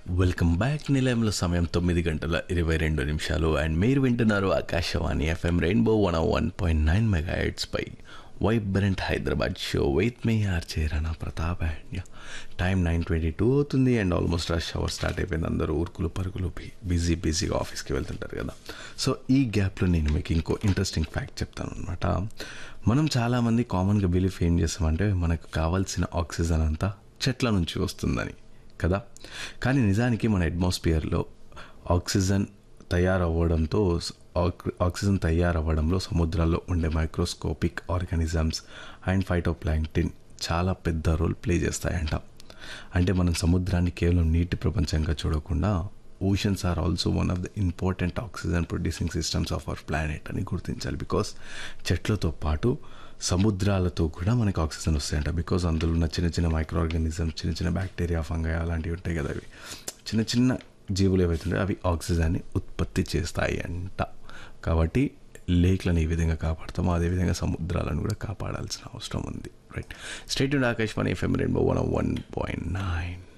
welcome back నిలయంలో సమయం తొమ్మిది గంటల ఇరవై రెండు నిమిషాలు అండ్ మీరు వింటున్నారు Akashvani FM rainbow one one point nine mega పై vibrant Hyderabad show with me R చేరానా Pratap and time nine twenty two అవుతుంది and almost rush hour start అయిపోయింది అందరూ ఊరుకులు పరుగులు బిజీ బిజీగా ఆఫీస్కి వెళ్తుంటారు కదా సో ఈ గ్యాప్లో నేను మీకు ఇంకో ఇంట్రెస్టింగ్ ఫ్యాక్ట్ చెప్తాను అనమాట మనం చాలామంది కామన్గా బిలీఫ్ ఏం చేస్తామంటే మనకు కావాల్సిన ఆక్సిజన్ అంతా చెట్ల నుంచి వస్తుందని కదా కానీ నిజానికి మన అట్మాస్ఫియర్లో ఆక్సిజన్ తయారవ్వడంతో ఆక్- ఆక్సిజన్ తయారవ్వడంలో సముద్రాల్లో ఉండే మైక్రోస్కోపిక్ ఆర్గానిజమ్స్ అండ్ ఫైటోప్లాంక్టిన్ చాలా పెద్ద రోల్ ప్లే చేస్తాయంట అంటే మనం సముద్రాన్ని కేవలం నీటి ప్రపంచంగా చూడకుండా oceans are also one of the important oxygen producing systems of our planet అని గుర్తించాలి బికాస్ చెట్లతో పాటు సముద్రాలతో కూడా మనకి ఆక్సిజన్ వస్తాయంట బికాస్ అందులో ఉన్న చిన్న చిన్న మైక్రో ఆర్గానిజం చిన్న చిన్న బ్యాక్టీరియా ఫంగై అలాంటివి ఉంటాయి కదా అవి చిన్న చిన్న జీవులు ఏవైతుంటాయో అవి ఆక్సిజన్ని ఉత్పత్తి చేస్తాయి అంట కాబట్టి లేక్లను ఏ విధంగా కాపాడతామో అదేవిధంగా సముద్రాలను కూడా కాపాడాల్సిన అవసరం ఉంది right state Akashvani FM rainbow one one point nine